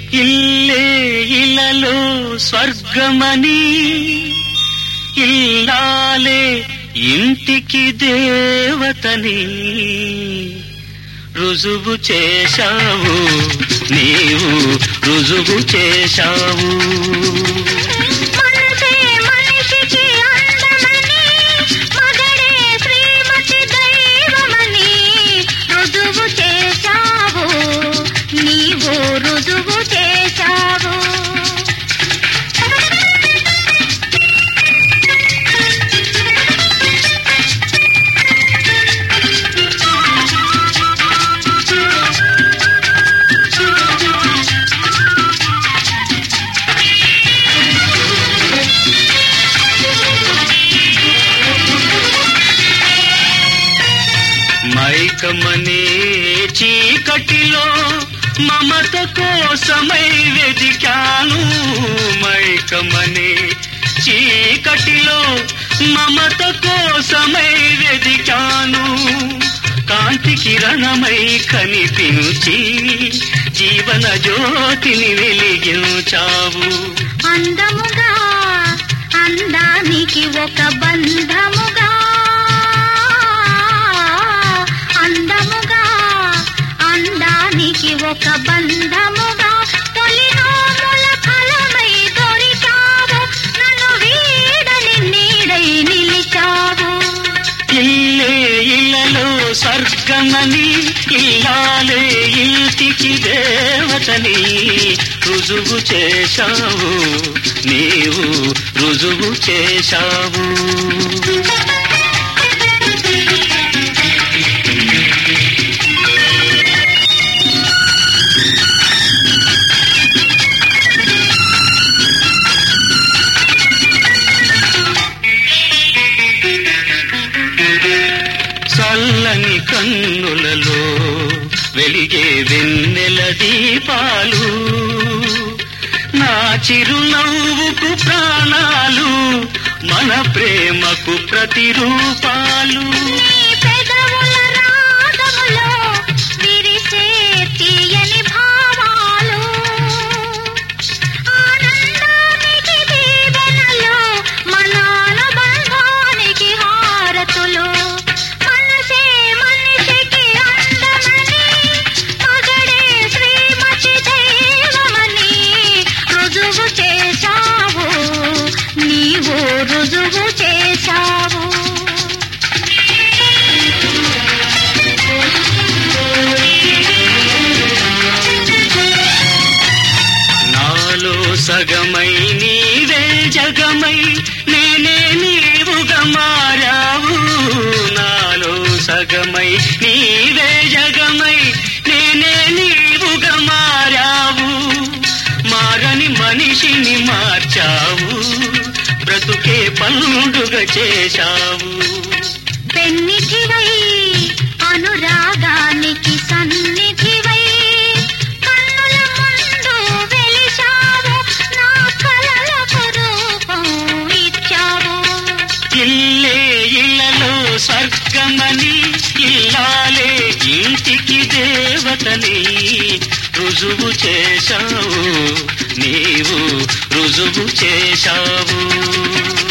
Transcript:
ఇల్లే ఇలలో స్వర్గమని ఇల్లాలే ఇంటికి దేవతని రుజువు చేశావు నీవు రుజువు చేశావు మనసే మనిషికి అందమని మగడే శ్రీమతి దైవమని రుజువు చేశావు నీవు రుజువు చేశావు మైకమనే చీకటిలో మమత కోసమై వెదికాను మైకమనే చీకటిలో మమత కోసమై వెదికాను కాంతి కిరణమై కనిపించి జీవన జ్యోతిని వెలిగించావు అందముగా అందానికి ఒక బంధముగా అందముగా అందానికి ఒక బంధముగా తొలినోముల ఫలమై దొరికావు నన్ను వీడని నీడై నిలిచావు ఇల్లే ఇళ్ళలో స్వర్గమని ఇల్లాలే ఇంటికి దేవతని రుజువు చేశావు నీవు రుజువు చేశావు చల్లని కన్నులలో వెలిగే వెన్నెల దీపాలు నా చిరునవ్వుకు ప్రాణాలు మన ప్రేమకు ప్రతిరూపాలు నీ పెదవుల రాగములో విరిసే తీయని భావాలు ఆనందానికి దీవెనలు మన అనుబంధానికి హారతులు మనసే మనిషికి అందమని మగడే శ్రీమతి దైవమని రుజువు చేశావు నీవు రుజువు చేశావు నాలో సగమై నీవే జగమై నేనే నీవుగా మారావు నాలో సగమై నీవే జగమై నేనే నీవుగా మారావు మారని మనిషిని మార్చావు బ్రతుకే పండుగ చేశావు పెన్నిధివై అనురాగానికి సన్నిధివై కన్నుల ముందు వెలిశావు నా కలలకు రూపం ఇచ్చావు ఇల్లే ఇళ్ళలో స్వర్గమని ఇల్లాలే ఇంటికి దేవతని రుజువు చేశావు నీవు రుజువు చేశావు